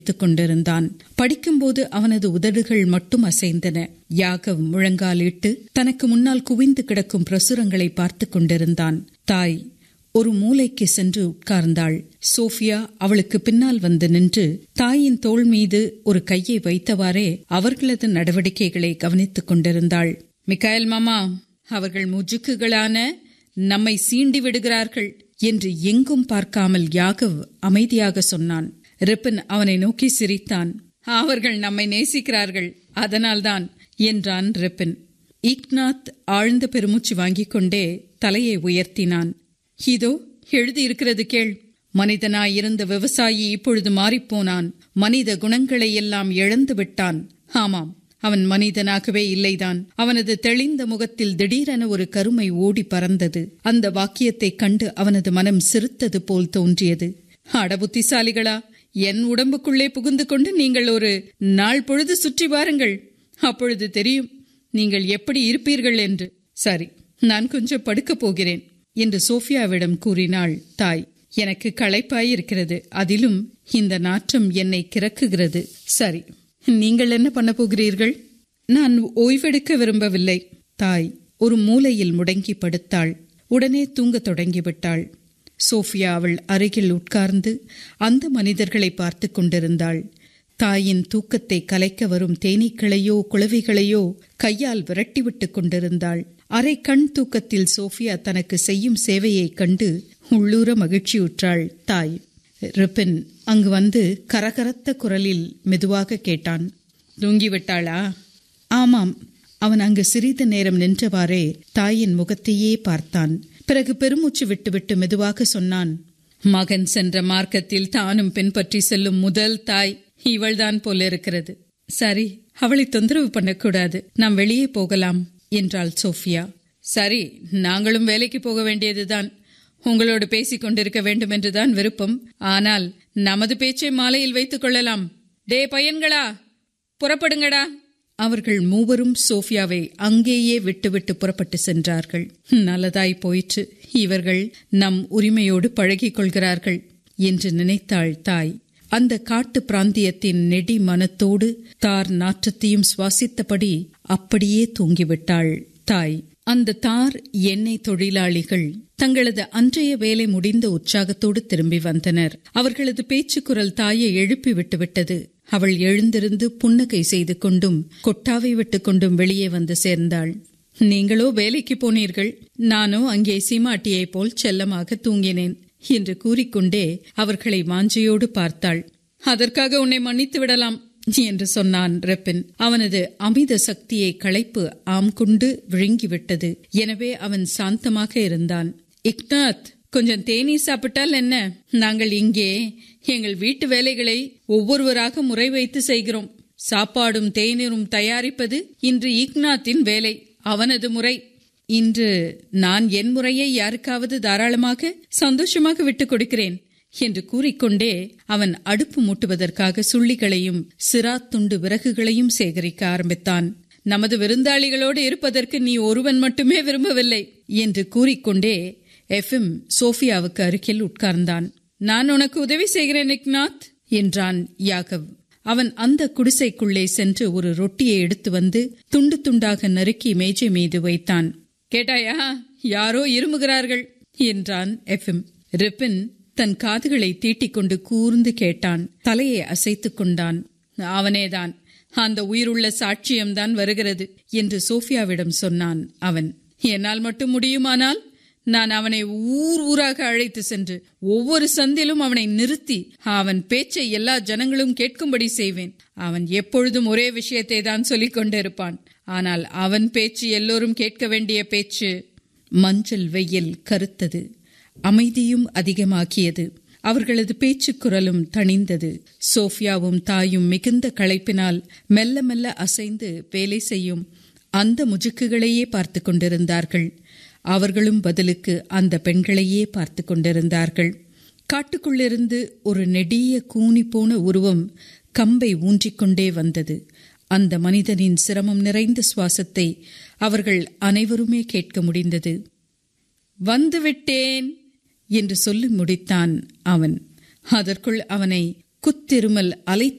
படித்துக் கொண்டிருந்தான் படிக்கும்போது அவனது உதடுகள் மட்டும் அசைந்தன யாகவ் முழங்காலிட்டு தனக்கு முன்னால் குவிந்து கிடக்கும் பிரசுரங்களை பார்த்துக் கொண்டிருந்தான் தாய் ஒரு மூலைக்கு சென்று உட்கார்ந்தாள் சோஃபியா அவளுக்கு பின்னால் வந்து நின்று தாயின் தோள் மீது ஒரு கையை வைத்தவாறே அவர்களது நடவடிக்கைகளை கவனித்துக் கொண்டிருந்தாள் மிக்காயல் மாமா அவர்கள் முஜுக்குகளான நம்மை சீண்டி விடுகிறார்கள் என்று எங்கும் பார்க்காமல் யாகவ் அமைதியாக சொன்னான் ரிப்பன் அவனை நோக்கி சிரித்தான் அவர்கள் நம்மை நேசிக்கிறார்கள் அதனால்தான் என்றான் ரிப்பன் இக்னாத் ஆழ்ந்த பெருமூச்சு வாங்கிக் கொண்டே தலையை உயர்த்தினான் இதோ எழுதியிருக்கிறது கேள் மனிதனாயிருந்த விவசாயி இப்பொழுது மாறிப்போனான் மனித குணங்களை எல்லாம் இழந்து விட்டான் ஆமாம் அவன் மனிதனாகவே இல்லைதான் அவனது தெளிந்த முகத்தில் திடீரென ஒரு கருமை ஓடி பறந்தது அந்த வாக்கியத்தைக் கண்டு அவனது மனம் சிரித்தது போல் தோன்றியது அட புத்திசாலிகளா என் உடம்புக்குள்ளே புகுந்து கொண்டு நீங்கள் ஒரு நாள் பொழுது சுற்றி வாருங்கள் அப்பொழுது தெரியும் நீங்கள் எப்படி இருப்பீர்கள் என்று சரி நான் கொஞ்சம் படுக்கப் போகிறேன் என்று சோஃபியாவிடம் கூறினாள் தாய் எனக்கு களைப்பாயிருக்கிறது அதிலும் இந்த நாற்றம் என்னை கிறக்குகிறது சரி நீங்கள் என்ன பண்ண போகிறீர்கள் நான் ஓய்வெடுக்க விரும்பவில்லை தாய் ஒரு மூலையில் முடங்கி படுத்தாள் உடனே தூங்கத் தொடங்கிவிட்டாள் சோஃபியா அவள் அருகில் உட்கார்ந்து அந்த மனிதர்களை பார்த்து கொண்டிருந்தாள் தாயின் தூக்கத்தை கலைக்க வரும் தேனீக்களையோ குளவிகளையோ கையால் விரட்டிவிட்டுக் கொண்டிருந்தாள் அரை கண் தூக்கத்தில் சோஃபியா தனக்கு செய்யும் சேவையைக் கண்டு உள்ளூர மகிழ்ச்சியுற்றாள் தாய் ரிப்பின் அங்கு வந்து கரகரத்த குரலில் மெதுவாக கேட்டான் தூங்கிவிட்டாளா ஆமாம் அவன் அங்கு சிறிது நேரம் நின்றவாறே தாயின் முகத்தையே பார்த்தான் பிறகு பெருமூச்சு விட்டுவிட்டு மெதுவாக சொன்னான் மகன் சென்ற மார்க்கத்தில் தானும் பின்பற்றி செல்லும் முதல் தாய் இவள்தான் போல இருக்கிறது சரி அவளை தொந்தரவு பண்ணக்கூடாது நாம் வெளியே போகலாம் என்றாள் சோஃபியா சரி நாங்களும் வேலைக்கு போக வேண்டியதுதான் உங்களோடு பேசிக் கொண்டிருக்க வேண்டும் என்றுதான் விருப்பம் ஆனால் நமது பேச்சை மாலையில் வைத்துக் கொள்ளலாம் டே பையன்களா புறப்படுங்கடா அவர்கள் மூவரும் சோஃபியாவை அங்கேயே விட்டுவிட்டு புறப்பட்டு சென்றார்கள் நல்லதாய் போயிற்று இவர்கள் நம் உரிமையோடு பழகிக் கொள்கிறார்கள் என்று நினைத்தாள் தாய் அந்த காட்டு பிராந்தியத்தின் நெடி மனத்தோடு தார் நாற்றத்தையும் சுவாசித்தபடி அப்படியே தூங்கிவிட்டாள் தாய் அந்த தார் எண்ணெய் தொழிலாளிகள் தங்களது அன்றைய வேலை முடிந்த உற்சாகத்தோடு திரும்பி வந்தனர் அவர்களது பேச்சுக்குரல் தாயை எழுப்பி விட்டுவிட்டது அவள் எழுந்திருந்து புன்னகை செய்து கொண்டும் கொட்டாவை விட்டுக் கொண்டும் வெளியே வந்து சேர்ந்தாள் நீங்களோ வேலைக்கு போனீர்கள் நானோ அங்கே சீமாட்டியைப் போல் செல்லமாக தூங்கினேன் என்று கூறிக்கொண்டே அவர்களை வாஞ்சையோடு பார்த்தாள் அதற்காக உன்னை மன்னித்து விடலாம் என்று சொன்னான் ரெப்பின் அவனது அமித சக்தியை களைப்பு ஆம் கொண்டு விழுங்கிவிட்டது எனவே அவன் சாந்தமாக இருந்தான் இக்னாத் கொஞ்சம் தேநீர் சாப்பிட்டால் என்ன நாங்கள் இங்கே எங்கள் வீட்டு வேலைகளை ஒவ்வொருவராக முறை வைத்து செய்கிறோம் சாப்பாடும் தேநீரும் தயாரிப்பது இன்று இக்னாத்தின் வேலை அவனது முறை இன்று நான் என் முறையை யாருக்காவது தாராளமாக சந்தோஷமாக விட்டுக் கொடுக்கிறேன் என்று கூறிக்கொண்டே அவன் அடுப்பு மூட்டுவதற்காக சுள்ளிகளையும் சிராத் துண்டு விறகுகளையும் சேகரிக்க ஆரம்பித்தான் நமது விருந்தாளிகளோடு இருப்பதற்கு நீ ஒருவன் மட்டுமே விரும்பவில்லை என்று கூறிக்கொண்டே எஃப்எம் சோஃபியாவுக்கு அருகில் உட்கார்ந்தான் நான் உனக்கு உதவி செய்கிறேன் இக்நாத் என்றான் யாகவ் அவன் அந்த குடிசைக்குள்ளே சென்று ஒரு ரொட்டியை எடுத்து வந்து துண்டு துண்டாக நறுக்கி மேஜை மீது வைத்தான் கேட்டாயா யாரோ இருமுகிறார்கள் என்றான் எஃப்எம் ரிப்பின் தன் காதுகளை தீட்டிக்கொண்டு கூர்ந்து கேட்டான் தலையை அசைத்துக் கொண்டான் அவனேதான் அந்த உயிருள்ள சாட்சியம்தான் வருகிறது என்று சோஃபியாவிடம் சொன்னான் அவன் என்னால் மட்டும் முடியுமானால் நான் அவனை ஊர் ஊராக அழைத்து சென்று ஒவ்வொரு சந்திலும் அவனை நிறுத்தி அவன் பேச்சை எல்லா ஜனங்களும் கேட்கும்படி செய்வேன் அவன் எப்பொழுதும் ஒரே விஷயத்தை தான் சொல்லிக் கொண்டிருப்பான் ஆனால் அவன் பேச்சு எல்லோரும் கேட்க வேண்டிய பேச்சு மஞ்சள் வெயில் கருத்தது அமைதியும் அதிகமாக்கியது அவர்களது பேச்சு குரலும் தணிந்தது சோஃபியாவும் தாயும் மிகுந்த களைப்பினால் மெல்ல மெல்ல அசைந்து வேலை செய்யும் அந்த முஜுக்குகளையே பார்த்து கொண்டிருந்தார்கள் அவர்களும் பதிலுக்கு அந்த பெண்களையே பார்த்து கொண்டிருந்தார்கள் காட்டுக்குள்ளிருந்து ஒரு நெடிய கூனி போன உருவம் கம்பை ஊன்றிக்கொண்டே வந்தது அந்த மனிதனின் சிரமம் நிறைந்த சுவாசத்தை அவர்கள் அனைவருமே கேட்க முடிந்தது வந்துவிட்டேன் என்று சொல்லி முடித்தான் அவன் அதற்குள் அவனை குத்திருமல் அலை